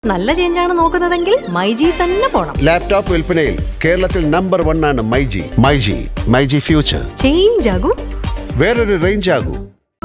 നല്ല ചേഞ്ചാണ് നോക്കുന്നതെങ്കിൽ മൈജി തന്നെ പോണം ലാപ്ടോപ്പ് വിൽപ്പനയിൽ കേരളത്തിൽ നമ്പർ വൺ ആണ് myG myG myG future change ആകും വേറൊരു റേഞ്ച് ആകൂ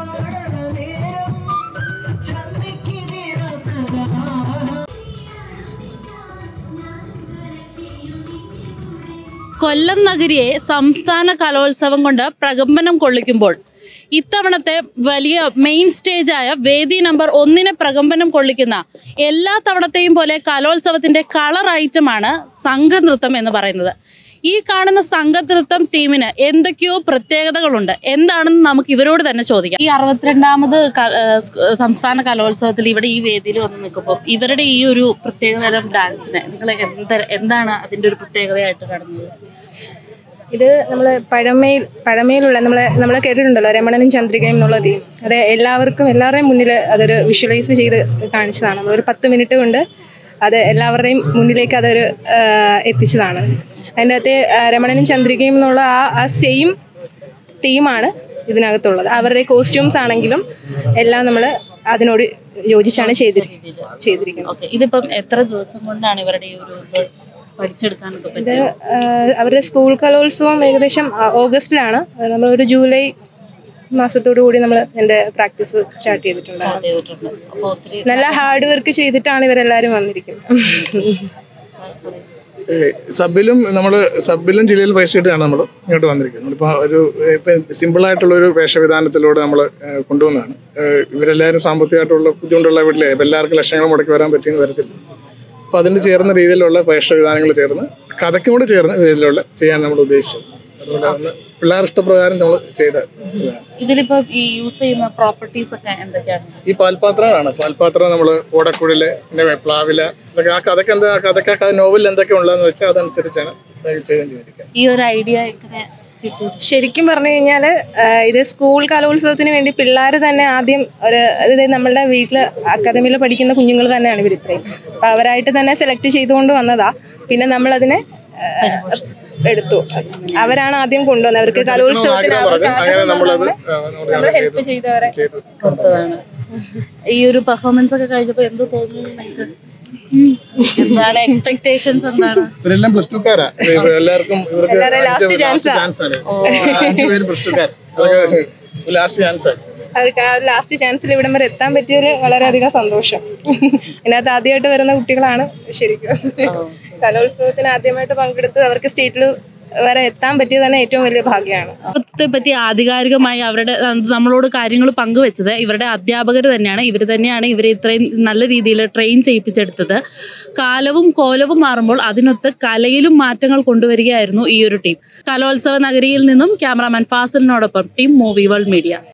കൊല്ലം നഗരിയെ സംസ്ഥാന കലോത്സവം കൊണ്ട് പ്രകമ്പനം കൊള്ളിക്കുമ്പോൾ ഇത്തവണത്തെ വലിയ മെയിൻ സ്റ്റേജായ വേദി നമ്പർ ഒന്നിനെ പ്രകമ്പനം കൊള്ളിക്കുന്ന എല്ലാ തവണത്തെയും പോലെ കലോത്സവത്തിന്റെ കളർ ഐറ്റമാണ് സംഘനൃത്തം എന്ന് പറയുന്നത് ഈ കാണുന്ന സംഘനൃത്തം ടീമിന് എന്തൊക്കെയോ പ്രത്യേകതകളുണ്ട് എന്താണെന്ന് നമുക്ക് ഇവരോട് തന്നെ ചോദിക്കാം ഈ അറുപത്തിരണ്ടാമത് ക- ഏഹ് സ്- സംസ്ഥാന കലോത്സവത്തിൽ ഇവിടെ ഈ വേദിയിൽ വന്ന് നിൽക്കുമ്പോൾ ഇവരുടെ ഈ ഒരു പ്രത്യേകതരം ഡാൻസിന് നിങ്ങൾ എന്ത എന്താണ് അതിന്റെ ഒരു പ്രത്യേകതയായിട്ട് കാണുന്നത് ഇത് നമ്മൾ പഴമയിൽ പഴമയിലുള്ള നമ്മളെ നമ്മൾ കേട്ടിട്ടുണ്ടല്ലോ രമണനും ചന്ദ്രികയും എന്നുള്ള തീം അത് എല്ലാവർക്കും എല്ലാവരുടെയും മുന്നിൽ അതൊരു വിഷ്വലൈസ് ചെയ്ത് കാണിച്ചതാണ് ഒരു പത്ത് മിനിറ്റ് കൊണ്ട് അത് എല്ലാവരുടെയും മുന്നിലേക്ക് അതൊരു ആ, എത്തിച്ചതാണ് അതിൻ്റെ അകത്ത് ആ, രമണനും ചന്ദ്രികയും എന്നുള്ള ആ ആ സെയിം തീമാണ് ഇതിനകത്തുള്ളത് അവരുടെ കോസ്റ്റ്യൂംസ് ആണെങ്കിലും എല്ലാം നമ്മൾ അതിനോട് യോജിച്ചാണ് ചെയ്തിരി ചെയ്തിരിക്കുന്നത് ഓക്കെ ഇതിപ്പം എത്ര ദിവസം കൊണ്ടാണ് ഇവരുടെ ഈ ഒരു ഇത് പഠിച്ചെടുക്കാനൊക്കെ ഇത് പറ്റിയത് ആ, അവരുടെ സ്കൂൾ കലോത്സവം ഏകദേശം ആ, ഓഗസ്റ്റിലാണ് നമ്മളൊരു ജൂലൈ മാസത്തോടു കൂടി നമ്മൾ എൻ്റെ പ്രാക്ടീസ് സ്റ്റാർട്ട് ചെയ്തിട്ടുണ്ട് സ്റ്റാർട്ട് ചെയ്തിട്ടുണ്ട് അപ്പോൾ ഒത്തിരി നല്ല ഹാർഡ് വർക്ക് ചെയ്തിട്ടാണ് ഇവരെല്ലാവരും വന്നിരിക്കുന്നത് ഏഹ് സബിലും നമ്മൾ സബിലും ജില്ലയിൽ രജിസ്റ്റർ നമ്മൾ ഇങ്ങോട്ട് വന്നിരിക്കുന്നത് ഇപ്പോൾ ഒരു ഇപ്പം സിമ്പിളായിട്ടുള്ള ഒരു വേഷവിധാനത്തിലൂടെ നമ്മൾ കൊണ്ടുവന്നതാണ് ഏഹ് ഇവരെല്ലാവരും സാമ്പത്തികമായിട്ടുള്ള ബുദ്ധിമുട്ടുള്ള വീട്ടിലെ ഇപ്പം എല്ലാവർക്കും ലക്ഷങ്ങൾ മുടക്കി വരാൻ പറ്റിയെന്ന് വരത്തില്ല അപ്പോൾ അതിന് ചേർന്ന രീതിയിലുള്ള വേഷവിധാനങ്ങൾ ചേർന്ന് കഥയ്ക്കും കൂടെ ചേർന്ന രീതിയിലുള്ള ചെയ്യാൻ നമ്മൾ ഉദ്ദേശിച്ചത് അതുകൊണ്ട് അന്ന് പിള്ളേർ ഇഷ്ടപ്രകാരം നമ്മൾ ചെയ്ത ഇതാണ്. ഇതിലിപ്പോ ഈ യൂസ് ചെയ്യുന്ന പ്രോപ്പർട്ടീസ് ഒക്കെ എന്തൊക്കെയാണ് ഈ പാൽപാത്രമാണ് പാൽപാത്രം നമ്മൾ ഓടക്കുഴല് പിന്നെ പ്ലാവില ഇതൊക്കെ ആ കഥയ്ക്ക് എന്താ കഥയ്ക്ക് ആ നോവലിൽ എന്തൊക്കെ ഉള്ളതെന്ന് വെച്ചാൽ അതനുസരിച്ചാണ് ചെയ്യാൻ ചെയ്തിരിക്കുന്നത് ഈ ഒരു ഐഡിയ എങ്ങനെ കിട്ടി ശരിക്കും പറഞ്ഞു കഴിഞ്ഞാൽ ഇത് സ്കൂൾ കലോത്സവത്തിന് വേണ്ടി പിള്ളേർ തന്നെ ആദ്യം ഒരു അതായത് നമ്മളുടെ വീട്ടിൽ അക്കാദമിയിൽ പഠിക്കുന്ന കുഞ്ഞുങ്ങൾ തന്നെയാണ് ഇവർ ഇത്രയും അപ്പം അവരായിട്ട് തന്നെ സെലക്ട് ചെയ്തുകൊണ്ട് വന്നതാ പിന്നെ നമ്മളതിനെ ആ, എടുത്തു അവരാണ് ആദ്യം കൊണ്ടുവന്നത് അവർക്ക് കലോത്സവത്തിന് ആഗ്രഹം പറഞ്ഞു അങ്ങനെ നമ്മളത് നമ്മൾ ഹെൽപ്പ് ചെയ്തവരെ ചെയ്തു കൊടുത്തതാണ് ഈ ഒരു പെർഫോമൻസ് ഒക്കെ കഴിഞ്ഞപ്പോ എന്ത് തോന്നുന്നു നിങ്ങൾക്ക് എന്താണ് എക്സ്പെക്ടേഷൻസ് എന്താണ് ഇവരെല്ലാം പ്ലസ് ടുക്കാരാ എല്ലാവർക്കും ഇവർക്ക് എല്ലാവരും last അഞ്ച് chance ആ. ചാൻസ് ആണ് അഞ്ച് പേര് പ്ലസ് ടുക്കാർ അവർക്ക് ലാസ്റ്റ് ചാൻസ് ആണ് അവർക്ക് ആ ലാസ്റ്റ് ചാൻസിൽ ഇവിടം വരെ എത്താൻ പറ്റിയതിൽ വളരെയധികം സന്തോഷം ഇതിനകത്ത് ആദ്യമായിട്ട് വരുന്ന കുട്ടികളാണ് ശരിക്കും കലോത്സവത്തിന് ആദ്യമായിട്ട് പങ്കെടുത്ത് അവർക്ക് സ്റ്റേറ്റിൽ വരെ എത്താൻ പറ്റിയത് തന്നെ ഏറ്റവും വലിയ ഭാഗ്യമാണ് ത്തെ പറ്റി ആധികാരികമായി അവരുടെ അഹ് നമ്മളോട് കാര്യങ്ങൾ പങ്കുവെച്ചത് ഇവരുടെ അധ്യാപകർ തന്നെയാണ് ഇവർ തന്നെയാണ് ഇവരെ ഇത്രയും നല്ല രീതിയിൽ ട്രെയിൻ ചെയ്യിപ്പിച്ചെടുത്തത് കാലവും കോലവും മാറുമ്പോൾ അതിനൊത്ത് കലയിലും മാറ്റങ്ങൾ കൊണ്ടുവരികയായിരുന്നു ഈ ഒരു ടീം കലോത്സവ നഗരിയിൽ നിന്നും ക്യാമറാമാൻ ഫാസിലിനോടൊപ്പം ടീം മൂവി വേൾഡ് മീഡിയ